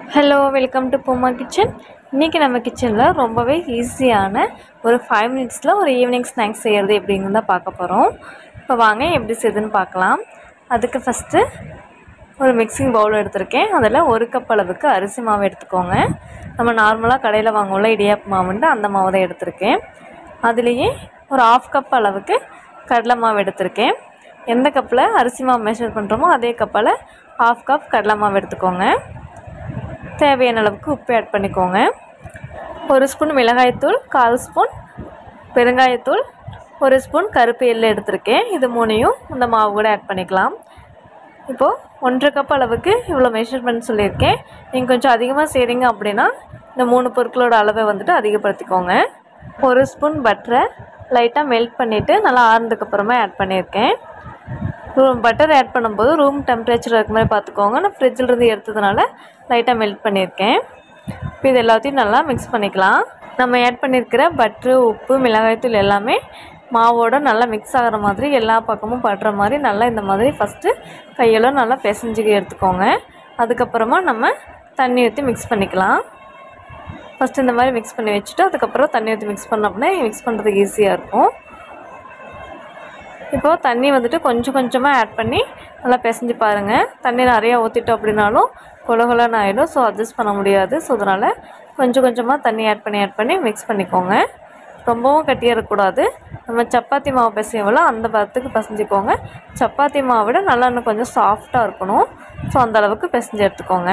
hello welcome to Booma kitchen இன்றைக்கி நம்ம கிச்சனில் ரொம்பவே ஈஸியான ஒரு ஃபைவ் மினிட்ஸில் ஒரு ஈவினிங் ஸ்நாக்ஸ் செய்கிறது எப்படின்னு தான் பார்க்க போகிறோம் இப்போ வாங்க எப்படி செய்யுதுன்னு பார்க்கலாம் அதுக்கு ஃபஸ்ட்டு ஒரு மிக்சிங் பவுல் எடுத்திருக்கேன் அதில் ஒரு கப் அளவுக்கு அரிசி மாவு எடுத்துக்கோங்க நம்ம நார்மலாக கடையில் வாங்குவோம்ல இடியாப்பு மாவுன்ட்டு அந்த மாவு தான் எடுத்திருக்கேன் அதுலேயே ஒரு ஆஃப் கப் அளவுக்கு கடலை மாவு எடுத்திருக்கேன் எந்த கப்பில் அரிசி மாவு மெஷர் பண்ணுறோமோ அதே கப்பில் ஆஃப் கப் கடலை மாவு எடுத்துக்கோங்க தேவையான அளவுக்கு உப்பு ஆட் பண்ணிக்கோங்க ஒரு ஸ்பூன் மிளகாய்த்தூள் கால் ஸ்பூன் பெருங்காயத்தூள் ஒரு ஸ்பூன் கருப்பு எள்ளு எடுத்திருக்கேன் இது மூணையும் இந்த மாவு கூட ஆட் பண்ணிக்கலாம் இப்போது ஒன்றரை கப் அளவுக்கு இவ்வளோ மெஷர்மெண்ட் சொல்லியிருக்கேன் நீங்கள் கொஞ்சம் அதிகமாக செய்கிறீங்க அப்படின்னா இந்த மூணு பொருட்களோட அளவை வந்துட்டு அதிகப்படுத்திக்கோங்க ஒரு ஸ்பூன் பட்டரை லைட்டாக மெல்ட் பண்ணிவிட்டு நல்லா ஆறுனதுக்கப்புறமா ஆட் பண்ணியிருக்கேன் ரூம் பட்டர் ஆட் பண்ணும்போது ரூம் டெம்பரேச்சர் இருக்க மாதிரி பார்த்துக்கோங்க நான் ஃப்ரிட்ஜில் இருந்து எடுத்ததுனால லைட்டாக மெல்ட் பண்ணியிருக்கேன் இப்போ இது எல்லாத்தையும் நல்லா மிக்ஸ் பண்ணிக்கலாம் நம்ம ஆட் பண்ணியிருக்கிற பட்ரு உப்பு மிளகாய்த்தூள் எல்லாமே மாவோட நல்லா மிக்ஸ் ஆகிற மாதிரி எல்லா பக்கமும் படுற மாதிரி நல்லா இந்த மாதிரி ஃபஸ்ட்டு கையெல்லாம் நல்லா பிசைஞ்சு எடுத்துக்கோங்க அதுக்கப்புறமா நம்ம தண்ணி ஊற்றி மிக்ஸ் பண்ணிக்கலாம் ஃபஸ்ட்டு இந்த மாதிரி மிக்ஸ் பண்ணி வச்சுட்டு அதுக்கப்புறம் தண்ணி ஊற்றி மிக்ஸ் பண்ணோம் அப்படின்னா மிக்ஸ் பண்ணுறதுக்கு ஈஸியாக இருக்கும் இப்போது தண்ணி வந்துட்டு கொஞ்சம் கொஞ்சமாக ஆட் பண்ணி நல்லா பிசைஞ்சு பாருங்கள் தண்ணி நிறையா ஊற்றிட்டோம் அப்படின்னாலும் கொலகொலன்னு ஆகிடும் ஸோ அட்ஜஸ்ட் பண்ண முடியாது ஸோ அதனால் கொஞ்சம் கொஞ்சமாக தண்ணி ஆட் பண்ணி ஆட் பண்ணி மிக்ஸ் பண்ணிக்கோங்க ரொம்பவும் கட்டியாக இருக்கக்கூடாது நம்ம சப்பாத்தி மாவு பிசைவோம்ல அந்த பதத்துக்கு பிசைஞ்சிக்கோங்க சப்பாத்தி மாவை விட நல்லா இன்னும் கொஞ்சம் சாஃப்டாக இருக்கணும் ஸோ அந்த அளவுக்கு பிசைஞ்சு எடுத்துக்கோங்க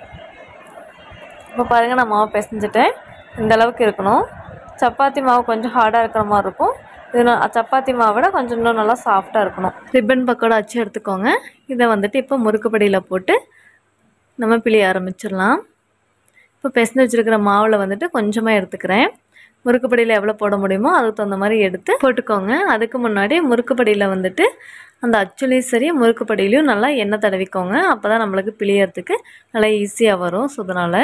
இப்போ பாருங்கள் நான் மாவு பிசைஞ்சிட்டேன் இந்த அளவுக்கு இருக்கணும் சப்பாத்தி மாவு கொஞ்சம் ஹார்டாக இருக்கிற மாதிரி இருக்கும் இது நான் சப்பாத்தி மாவை விட கொஞ்சம் இன்னும் நல்லா சாஃப்டாக இருக்கணும் ரிப்பன் பக்கோடா அச்சு எடுத்துக்கோங்க இதை வந்துட்டு இப்போ முறுக்குப்படியில் போட்டு நம்ம பிழிய ஆரம்பிச்சிடலாம் இப்போ பிசைஞ்சு வச்சுருக்கிற மாவில் வந்துட்டு கொஞ்சமாக எடுத்துக்கிறேன் முறுக்குப்படியில் எவ்வளோ போட முடியுமோ அதுக்கு தகுந்த மாதிரி எடுத்து போட்டுக்கோங்க அதுக்கு முன்னாடி முறுக்குப்படியில் வந்துட்டு அந்த அச்சுலேயும் சரி முறுக்குப்படியிலையும் நல்லா எண்ணெய் தடவிக்கோங்க அப்போ தான் நம்மளுக்கு பிழியறதுக்கு நல்லா ஈஸியாக வரும் ஸோ அதனால்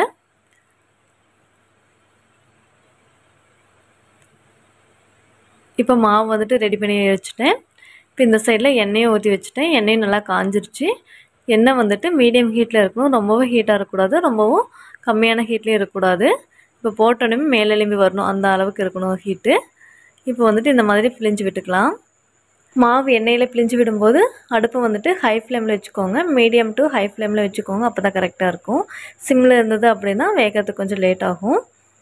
இப்போ மாவு வந்துட்டு ரெடி பண்ணி வச்சுட்டேன் இப்போ இந்த சைடில் எண்ணெயும் ஊற்றி வச்சுட்டேன் எண்ணெயும் நல்லா காஞ்சிருச்சு எண்ணெய் வந்துட்டு மீடியம் ஹீட்டில் இருக்கணும் ரொம்பவும் ஹீட்டாக இருக்கக்கூடாது ரொம்பவும் கம்மியான ஹீட்லேயும் இருக்கக்கூடாது இப்போ போட்டோன்னே மேலே எலும்பி வரணும் அந்த அளவுக்கு இருக்கணும் ஹீட்டு இப்போ வந்துட்டு இந்த மாதிரி பிழிஞ்சு விட்டுக்கலாம் மாவு எண்ணெயில் பிழிஞ்சு விடும்போது அடுப்பு வந்துட்டு ஹை ஃப்ளேமில் வச்சுக்கோங்க மீடியம் டு ஹை ஃப்ளேமில் வச்சுக்கோங்க அப்போ தான் கரெக்டாக இருக்கும் சிம்மில் இருந்தது அப்படின்னா வேகிறதுக்கு கொஞ்சம் லேட் ஆகும்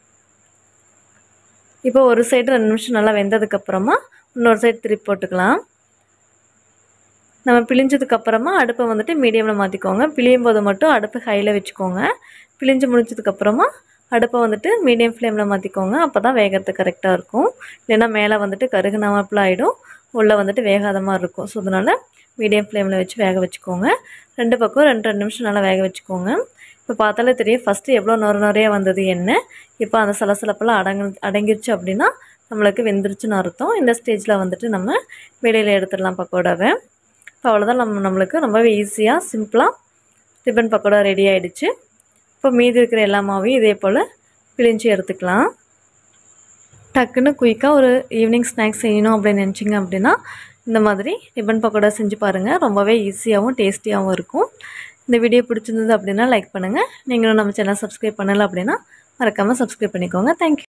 இப்போ ஒரு சைடு ரெண்டு நிமிஷம் நல்லா வெந்ததுக்கப்புறமா இன்னொரு சைடு திருப்பி போட்டுக்கலாம் நம்ம பிழிஞ்சதுக்கப்புறமா அடுப்பை வந்துட்டு மீடியமில் மாற்றிக்கோங்க பிழியும் போது மட்டும் அடுப்பு ஹையில் வச்சுக்கோங்க பிழிஞ்சு முடிஞ்சதுக்கப்புறமா அடுப்பை வந்துட்டு மீடியம் ஃப்ளேமில் மாற்றிக்கோங்க அப்போ தான் வேகிறதுக்கு கரெக்டாக இருக்கும் இல்லைன்னா மேலே வந்துட்டு கருகுனாமப்பில் ஆகிடும் உள்ளே வந்துட்டு வேகாத மாதிரி இருக்கும் ஸோ அதனால் மீடியம் ஃப்ளேமில் வச்சு வேக வச்சுக்கோங்க ரெண்டு பக்கம் ரெண்டு ரெண்டு நிமிஷம் நல்லா வேக வச்சுக்கோங்க இப்போ பார்த்தாலே தெரியும் ஃபஸ்ட்டு எவ்வளோ நொற நொறைய வந்தது எண்ணெய் இப்போ அந்த சலசலப்பெல்லாம் அடங்கு அடங்கிருச்சு அப்படின்னா நம்மளுக்கு வெந்துருச்சுன்னு அர்த்தம் இந்த ஸ்டேஜில் வந்துட்டு நம்ம வெளியில் எடுத்துடலாம் பக்கோடாவை இப்போ அவ்வளோதான் நம்ம நம்மளுக்கு ரொம்பவே ஈஸியாக சிம்பிளாக ரிப்பன் பக்கோடா ரெடி ஆகிடுச்சு இப்போ மீதி இருக்கிற எல்லா மாவையும் இதே போல் பிழிஞ்சு எடுத்துக்கலாம் டக்குன்னு குயிக்காக ஒரு ஈவினிங் ஸ்நாக்ஸ் செய்யணும் அப்படின்னு நினச்சிங்க அப்படின்னா இந்த மாதிரி ரிப்பன் பக்கோடா செஞ்சு பாருங்கள் ரொம்பவே ஈஸியாகவும் டேஸ்டியாகவும் இருக்கும் இந்த வீடியோ பிடிச்சிருந்தது அப்படின்னா லைக் பண்ணுங்கள் நீங்களும் நம்ம சேனல் சப்ஸ்கிரைப் பண்ணலை அப்படின்னா மறக்காமல் சப்ஸ்கிரைப் பண்ணிக்கோங்க தேங்க்யூ